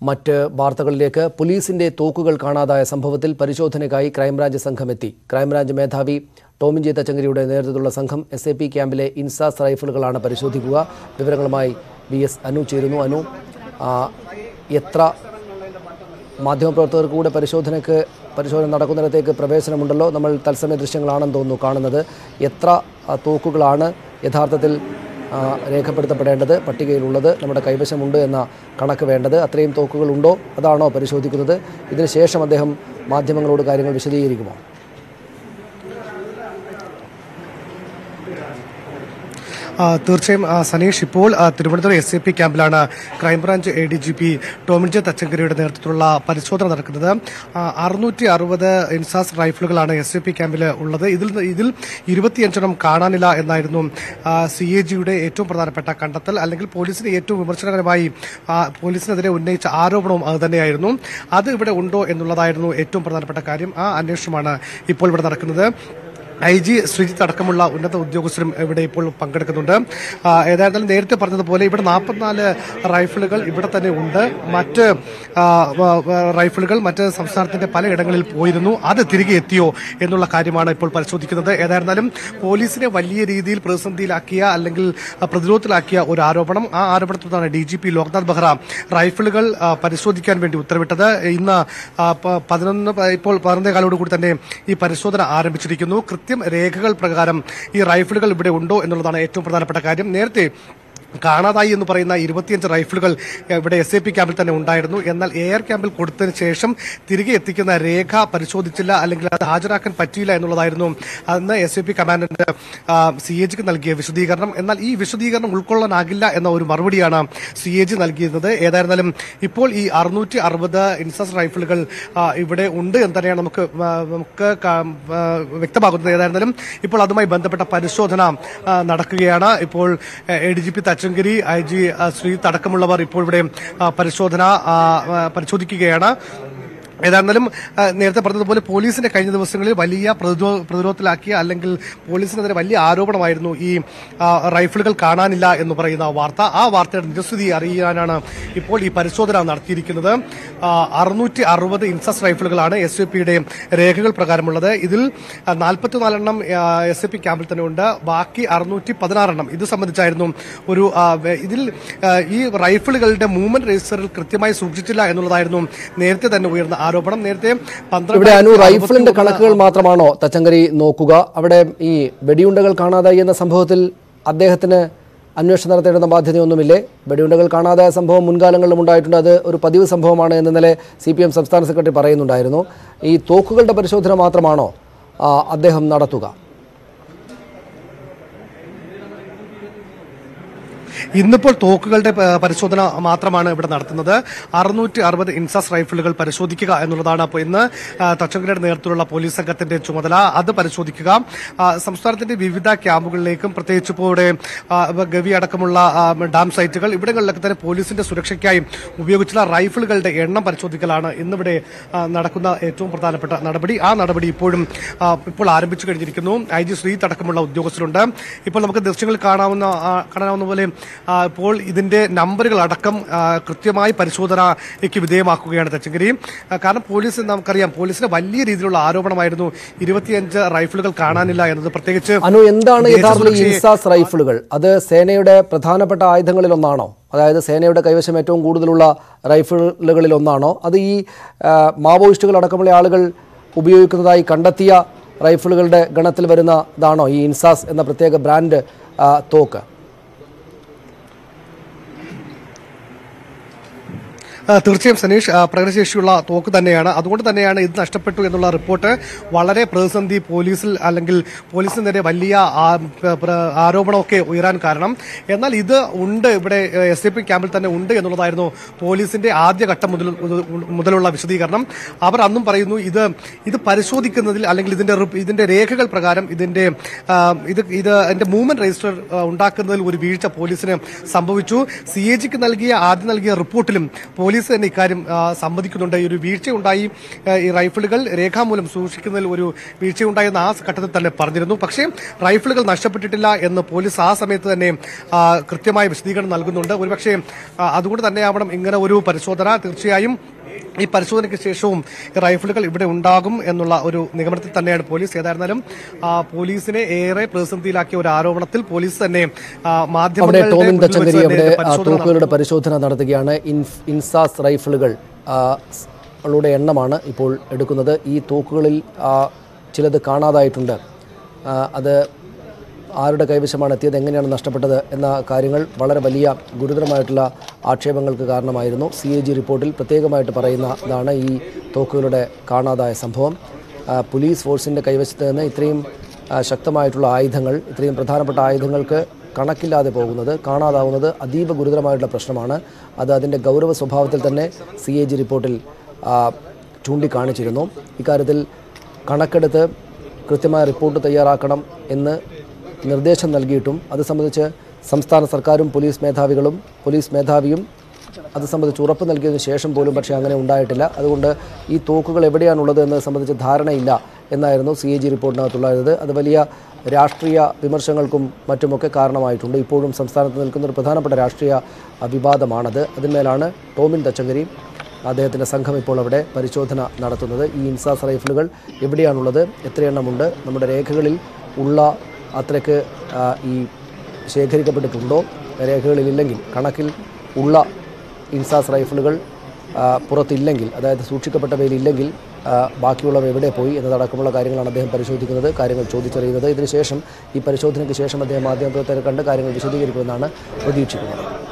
മറ്റ് വാർത്തകളിലേക്ക് പോലീസിന്റെ തോക്കുകൾ കാണാതായ സംഭവത്തിൽ പരിശോധനയ്ക്കായി ക്രൈംബ്രാഞ്ച് സംഘം എത്തി ക്രൈംബ്രാഞ്ച് മേധാവി ടോമിൻ ജെ തച്ചങ്കരിയുടെ നേതൃത്വത്തിലുള്ള സംഘം എസ് എ പി ക്യാമ്പിലെ ഇൻസാസ് റൈഫിളുകളാണ് പരിശോധിക്കുക വിവരങ്ങളുമായി വി എസ് അനു ചേരുന്നു അനു ആ, എത്ര മാധ്യമപ്രവർത്തകർക്ക് കൂടെ പരിശോധനയ്ക്ക് പരിശോധന നടക്കുന്നിടത്തേക്ക് പ്രവേശനമുണ്ടല്ലോ നമ്മൾ തത്സമയ ദൃശ്യങ്ങളാണെന്ന് തോന്നുന്നു കാണുന്നത് എത്ര ആ, തോക്കുകളാണ് യഥാർത്ഥത്തിൽ ആ, രേഖപ്പെടുത്തപ്പെടേണ്ടത് പട്ടികയിലുള്ളത് നമ്മുടെ കൈവശമുണ്ട് എന്ന കണക്ക് വേണ്ടത് അത്രയും തോക്കുകൾ ഉണ്ടോ അതാണോ പരിശോധിക്കുന്നത് ഇതിന് ശേഷം അദ്ദേഹം മാധ്യമങ്ങളോട് കാര്യങ്ങൾ വിശദീകരിക്കുമോ ആ, തീർച്ചയായും ആ, സനീഷ് ഇപ്പോൾ ആ, തിരുവനന്തപുരം എസ് എ പി ക്യാമ്പിലാണ് crime branch A D G P Tomin J തച്ചങ്കരിയുടെ നേതൃത്വത്തിലുള്ള പരിശോധന നടക്കുന്നത് അറുന്നൂറ്റി അറുപത് ഇൻസാസ് റൈഫിളുകളാണ് എസ് എ പി ക്യാമ്പിൽ ഉള്ളത് ഇതിൽ നിന്ന് ഇതിൽ ഇരുപത്തിയഞ്ചെണ്ണം കാണാനില്ല എന്നായിരുന്നു സി എ ജിയുടെ ഏറ്റവും പ്രധാനപ്പെട്ട കണ്ടെത്തൽ അല്ലെങ്കിൽ പോലീസിന് ഏറ്റവും വിമർശനകരമായി ആ, പോലീസിനെതിരെ ഉന്നയിച്ച ആരോപണവും അത് തന്നെയായിരുന്നു അത് ഇവിടെ ഉണ്ടോ എന്നുള്ളതായിരുന്നു ഏറ്റവും പ്രധാനപ്പെട്ട കാര്യം ആ അന്വേഷണമാണ് ഇപ്പോൾ ഇവിടെ നടക്കുന്നത് ഐ ജി ശ്രീജിത്ത് അടക്കമുള്ള ഉന്നത ഉദ്യോഗസ്ഥരും ഇവിടെ ഇപ്പോൾ പങ്കെടുക്കുന്നുണ്ട് ആ, ഏതായിരുന്നാലും നേരത്തെ പറഞ്ഞതുപോലെ ഇവിടെ നാൽപ്പത്തിനാല് റൈഫിളുകൾ ഇവിടെ തന്നെ ഉണ്ട് മറ്റ് ആ, വ- വ- റൈഫിളുകൾ മറ്റ് സംസ്ഥാനത്തിന്റെ പലയിടങ്ങളിൽ പോയിരുന്നു അത് തിരികെ എത്തിയോ എന്നുള്ള കാര്യമാണ് ഇപ്പോൾ പരിശോധിക്കുന്നത് ഏതായിരുന്നാലും പോലീസിനെ വലിയ രീതിയിൽ പ്രതിസന്ധിയിലാക്കിയ അല്ലെങ്കിൽ ആ, പ്രതിരോധത്തിലാക്കിയ ഒരു ആരോപണം ആ ആരോപണത്തിലാണ് D G P Loknath Behera റൈഫിളുകൾ ആ, പരിശോധിക്കാൻ വേണ്ടി ഉത്തരവിട്ടത് ഇന്ന് ആ, പ- പതിനൊന്ന് പ- ഇപ്പോൾ പതിനൊന്നേ കാലോടുകൂടി തന്നെ ഈ പരിശോധന ആരംഭിച്ചിരിക്കുന്നു കൃത്യം രേഖകൾ പ്രകാരം ഈ റൈഫിളുകൾ ഇവിടെ ഉണ്ടോ എന്നുള്ളതാണ് ഏറ്റവും പ്രധാനപ്പെട്ട കാര്യം നേരത്തെ കാണാതായി എന്ന് പറയുന്ന ഇരുപത്തിയഞ്ച് റൈഫിളുകൾ ഇവിടെ എസ് എ പി ക്യാമ്പിൽ തന്നെ ഉണ്ടായിരുന്നു എന്നാൽ എയർ ക്യാമ്പിൽ കൊടുത്തതിന് ശേഷം തിരികെ എത്തിക്കുന്ന രേഖ പരിശോധിച്ചില്ല അല്ലെങ്കിൽ അത് ഹാജരാക്കാൻ പറ്റിയില്ല എന്നുള്ളതായിരുന്നു അന്ന് S A P commandant C A ജിക്ക് നൽകിയ വിശദീകരണം എന്നാൽ ഈ വിശദീകരണം ഉൾക്കൊള്ളാനാകില്ല എന്ന ഒരു മറുപടിയാണ് സി എ ജി നൽകിയിരുന്നത് ഏതായിരുന്നാലും ഇപ്പോൾ ഈ അറുന്നൂറ്റി അറുപത് ഇൻസസ് റൈഫിളുകൾ ആ, ഇവിടെ ഉണ്ട് എന്ന് തന്നെയാണ് നമുക്ക് ആ, നമുക്ക് കാ- ആ, വ്യക്തമാകുന്നത് ഏതായിരുന്നാലും ഇപ്പോൾ അതുമായി ബന്ധപ്പെട്ട പരിശോധന ആ, നടക്കുകയാണ് ഇപ്പോൾ A D G P Thachankary I G Sreejith അടക്കമുള്ളവർ ഇപ്പോൾ ഇവിടെ ആ, പരിശോധന ആ, ആ, പരിശോധിക്കുകയാണ് ഏതായിരുന്നാലും ആ, നേരത്തെ പറഞ്ഞതുപോലെ പോലീസിന്റെ കഴിഞ്ഞ ദിവസങ്ങളിൽ വലിയ പ്രതിരോ- പ്രതിരോധത്തിലാക്കിയ അല്ലെങ്കിൽ പോലീസിനെതിരെ വലിയ ആരോപണമായിരുന്നു ഈ ആ, റൈഫിളുകൾ കാണാനില്ല എന്ന് പറയുന്ന വാർത്ത ആ വാർത്തയുടെ നിജസ്ഥിതി അറിയാനാണ് ഇപ്പോൾ ഈ പരിശോധന നടത്തിയിരിക്കുന്നത് അറുന്നൂറ്റി അറുപത് ഇൻസസ് റൈഫിളുകളാണ് എസ് എ പിയുടെ രേഖകൾ പ്രകാരമുള്ളത് ഇതിൽ നാൽപ്പത്തിനാലെണ്ണം എസ് എ പി ക്യാമ്പിൽ തന്നെ ഉണ്ട് ബാക്കി അറുന്നൂറ്റി പതിനാറെണ്ണം ഇത് സംബന്ധിച്ചായിരുന്നു ഒരു ആ, വെ- ഇതിൽ ആ, ഈ റൈഫിളുകളുടെ മൂവ്മെന്റ് രജിസ്റ്ററിൽ കൃത്യമായി സൂക്ഷിച്ചില്ല എന്നുള്ളതായിരുന്നു നേരത്തെ തന്നെ ഉയർന്ന ആരോപണം നേരത്തെ പന്ത്രണ്ട് ഇവിടെ അനു റൈഫിളിന്റെ കണക്കുകൾ മാത്രമാണോ തച്ചങ്കരി നോക്കുക അവിടെ ഈ വെടിയുണ്ടകൾ കാണാതായി എന്ന സംഭവത്തിൽ അദ്ദേഹത്തിന് അന്വേഷണം നടത്തേണ്ടുന്ന ബാധ്യതയൊന്നുമില്ലേ വെടിയുണ്ടകൾ കാണാതായ സംഭവം മുൻകാലങ്ങളിലും ഉണ്ടായിട്ടുണ്ട് അത് ഒരു പതിവ് സംഭവമാണ് എന്ന് ഇന്നലെ സി പി എം സംസ്ഥാന സെക്രട്ടറി പറയുന്നുണ്ടായിരുന്നു ഈ തോക്കുകളുടെ പരിശോധന മാത്രമാണോ ആ, അദ്ദേഹം നടത്തുക ഇന്നിപ്പോൾ തോക്കുകളുടെ പ- പരിശോധന മാത്രമാണ് ഇവിടെ നടത്തുന്നത് അറുന്നൂറ്റി അറുപത് ഇൻസസ് റൈഫിളുകൾ പരിശോധിക്കുക എന്നുള്ളതാണ് അപ്പോൾ ഇന്ന് ആ, തച്ചങ്കരയുടെ നേതൃത്വത്തിലുള്ള പോലീസ് സംഘത്തിന്റെ ചുമതല അത് പരിശോധിക്കുക ആ, സംസ്ഥാനത്തിന്റെ വിവിധ ക്യാമ്പുകളിലേക്കും പ്രത്യേകിച്ച് ഇപ്പോൾ ഇവിടെ ആ, ഗവി അടക്കമുള്ള ആ, ഡാം സൈറ്റുകൾ ഇവിടങ്ങളിലൊക്കെ തന്നെ പോലീസിന്റെ സുരക്ഷയ്ക്കായി ഉപയോഗിച്ചുള്ള റൈഫിളുകളുടെ എണ്ണം പരിശോധിക്കലാണ് ഇന്നിവിടെ ആ, നടക്കുന്ന ഏറ്റവും പ്രധാനപ്പെട്ട നടപടി ആ നടപടി ഇപ്പോഴും ആ, ഇപ്പോൾ ആരംഭിച്ചു കഴിഞ്ഞിരിക്കുന്നു ഐ ജി ശ്രീത്ത് അടക്കമുള്ള ഉദ്യോഗസ്ഥരുണ്ട് ഇപ്പോൾ നമുക്ക് ദൃശ്യങ്ങളിൽ കാണാവുന്ന ആ, കാണാവുന്ന പോലെ ആ, ഇപ്പോൾ ഇതിന്റെ നമ്പറുകൾ അടക്കം ആ, കൃത്യമായി പരിശോധനയ്ക്ക് വിധേയമാക്കുകയാണ് തച്ചങ്കരി ആ, കാരണം പോലീസ് നമുക്കറിയാം പോലീസിന് വലിയ രീതിയിലുള്ള ആരോപണമായിരുന്നു ഇരുപത്തിയഞ്ച് റൈഫിളുകൾ കാണാനില്ല എന്നത് പ്രത്യേകിച്ച് അനു എന്താണ് യഥാർത്ഥ ദേശസുരക്ഷയെ- ഇൻസാസ് റൈഫിളുകൾ അത് സേനയുടെ പ്രധാനപ്പെട്ട ആയുധങ്ങളിൽ ഒന്നാണോ അതായത് സേനയുടെ കൈവശം ഏറ്റവും കൂടുതലുള്ള റൈഫിളുകളിൽ ഒന്നാണോ അത് ഈ ആ, മാവോയിസ്റ്റുകൾ അടക്കമുള്ള ആളുകൾ ഉപയോഗിക്കുന്നതായി കണ്ടെത്തിയ റൈഫിളുകളുടെ ഗണത്തിൽ വരുന്നതാണോ ഈ ഇൻസാസ് എന്ന പ്രത്യേക ബ്രാൻഡ് ആ, തോക്ക് ആ, തീർച്ചയായും സനീഷ് ആ, പ്രകടനശേഷിയുള്ള തോക്ക് തന്നെയാണ് അതുകൊണ്ട് തന്നെയാണ് ഇത് നഷ്ടപ്പെട്ടു എന്നുള്ള റിപ്പോർട്ട് വളരെ പ്രതിസന്ധി പോലീസിൽ അല്ലെങ്കിൽ പോലീസിന് നേരെ വലിയ ആ- പ്ര- പ്ര- ആരോപണമൊക്കെ ഉയരാൻ കാരണം എന്നാൽ ഇത് ഉണ്ട് ഇവിടെ എസ് എ പി ക്യാമ്പിൽ തന്നെ ഉണ്ട് എന്നുള്ളതായിരുന്നു പോലീസിന്റെ ആദ്യഘട്ടം മുതൽ മുതലുള്ള വിശദീകരണം അവർ അന്നും പറയുന്നു ഇത് ഇത് പരിശോധിക്കുന്നതിൽ അല്ലെങ്കിൽ ഇതിന്റെ റിപ്പ് ഇതിന്റെ രേഖകൾ പ്രകാരം ഇതിന്റെ ആ, ഇത് ഇത് അതിന്റെ മൂവ്മെന്റ് രജിസ്റ്റർ ആ, ഉണ്ടാക്കുന്നതിൽ ഒരു വീഴ്ച പോലീസിന് സംഭവിച്ചു സി എ ജിക്ക് നൽകിയ ആദ്യം നൽകിയ റിപ്പോർട്ടിലും പോലീസ് പോലീസ് തന്നെ ഇക്കാര്യം ആ, സമ്മതിക്കുന്നുണ്ട് ഈ ഒരു വീഴ്ചയുണ്ടായി ആ, ഈ റൈഫിളുകൾ രേഖാമൂലം സൂക്ഷിക്കുന്നതിൽ ഒരു വീഴ്ചയുണ്ടായെന്ന് ആ ഘട്ടത്തിൽ തന്നെ പറഞ്ഞിരുന്നു പക്ഷേ റൈഫിളുകൾ നഷ്ടപ്പെട്ടിട്ടില്ല എന്ന് പോലീസ് ആ സമയത്ത് തന്നെ ആ, കൃത്യമായ വിശദീകരണം നൽകുന്നുണ്ട് ഒരുപക്ഷെ ആ, അതുകൊണ്ട് തന്നെയാവണം ഇങ്ങനെ ഒരു പരിശോധന തീർച്ചയായും ഈ പരിശോധനയ്ക്ക് ശേഷവും ഈ റൈഫിളുകൾ ഇവിടെ ഉണ്ടാകും എന്നുള്ള ഒരു നിഗമനത്തിൽ തന്നെയാണ് പോലീസ് ഏതായിരുന്നാലും ആ, പോലീസിനെ ഏറെ പ്രതിസന്ധിയിലാക്കിയ ഒരു ആരോപണത്തിൽ പോലീസ് തന്നെ ആ, അവിടെ മാധ്യമങ്ങളുടെ ടോമിൻ മുന്നിൽ വെച്ച് തച്ചങ്കരി തന്നെ അവിടെ ആ പരിശോധന തോക്കുകളുടെ പരിശോധന നടത്തുകയാണ് ഇൻഫ് ഇൻസാസ് റൈഫിളുകൾ ആ, സ് കളുടെ എണ്ണമാണ് ഇപ്പോൾ എടുക്കുന്നത് ഈ തോക്കുകളിൽ ആ, ചിലത് കാണാതായിട്ടുണ്ട് ആ, അത് ആരുടെ കൈവശമാണ് എത്തിയത് എങ്ങനെയാണ് നഷ്ടപ്പെട്ടത് എന്ന കാര്യങ്ങൾ വളരെ വലിയ ഗുരുതരമായിട്ടുള്ള ആക്ഷേപങ്ങൾക്ക് കാരണമായിരുന്നു സി എ ജി റിപ്പോർട്ടിൽ പ്രത്യേകമായിട്ട് പറയുന്ന ഇതാണ് ഈ തോക്കുകളുടെ കാണാതായ സംഭവം ആ, പോലീസ് ഫോഴ്സിൻ്റെ കൈവശത്ത് നിന്ന് ഇത്രയും ആ, ശക്തമായിട്ടുള്ള ആയുധങ്ങൾ ഇത്രയും പ്രധാനപ്പെട്ട ആയുധങ്ങൾക്ക് കണക്കില്ലാതെ പോകുന്നത് കാണാതാവുന്നത് അതീവ ഗുരുതരമായിട്ടുള്ള പ്രശ്നമാണ് അത് അതിൻ്റെ ഗൗരവ സ്വഭാവത്തിൽ തന്നെ സി എ ജി റിപ്പോർട്ടിൽ ആ, ചൂണ്ടിക്കാണിച്ചിരുന്നു ഇക്കാര്യത്തിൽ കണക്കെടുത്ത് കൃത്യമായ റിപ്പോർട്ട് തയ്യാറാക്കണം എന്ന് നിർദ്ദേശം നൽകിയിട്ടും അത് സംബന്ധിച്ച് സംസ്ഥാന സർക്കാരും പോലീസ് മേധാവികളും പോലീസ് മേധാവിയും അത് സംബന്ധിച്ച് ഉറപ്പ് നൽകിയതിനു ശേഷം പോലും പക്ഷേ അങ്ങനെ ഉണ്ടായിട്ടില്ല അതുകൊണ്ട് ഈ തോക്കുകൾ എവിടെയാണുള്ളത് എന്നത് സംബന്ധിച്ച് ധാരണയില്ല എന്നായിരുന്നു സി എ ജി റിപ്പോർട്ടിനകത്തുള്ളത് അത് വലിയ രാഷ്ട്രീയ വിമർശങ്ങൾക്കും മറ്റുമൊക്കെ കാരണമായിട്ടുണ്ട് ഇപ്പോഴും സംസ്ഥാനത്ത് നിൽക്കുന്ന ഒരു പ്രധാനപ്പെട്ട രാഷ്ട്രീയ അ, വിവാദമാണത് അതിന്മേലാണ് ടോമിൻ തച്ചങ്കരി അദ്ദേഹത്തിൻ്റെ സംഘം ഇപ്പോൾ അവിടെ പരിശോധന നടത്തുന്നത് ഈ ഇൻസാസ് റൈഫിളുകൾ എവിടെയാണുള്ളത് എത്രയെണ്ണമുണ്ട് നമ്മുടെ രേഖകളിൽ ഉള്ള അത്രയ്ക്ക് ആ, ഈ ശേഖരിക്കപ്പെട്ടിട്ടുണ്ടോ രേഖകളിലില്ലെങ്കിൽ കണക്കിൽ ഉള്ള ഇൻസാസ് റൈഫിളുകൾ ആ, പുറത്തില്ലെങ്കിൽ അതായത് സൂക്ഷിക്കപ്പെട്ടവയിലില്ലെങ്കിൽ ആ, ബാക്കിയുള്ളവ എവിടെ പോയി എന്നതടക്കമുള്ള കാര്യങ്ങളാണ് അദ്ദേഹം പരിശോധിക്കുന്നത് കാര്യങ്ങൾ ചോദിച്ചറിയുന്നത് ഇതിനുശേഷം ഈ പരിശോധനയ്ക്ക് ശേഷം അദ്ദേഹം മാധ്യമപ്രവർത്തകരെ കണ്ട് കാര്യങ്ങൾ വിശദീകരിക്കുമെന്നാണ് പ്രതീക്ഷിക്കുന്നത്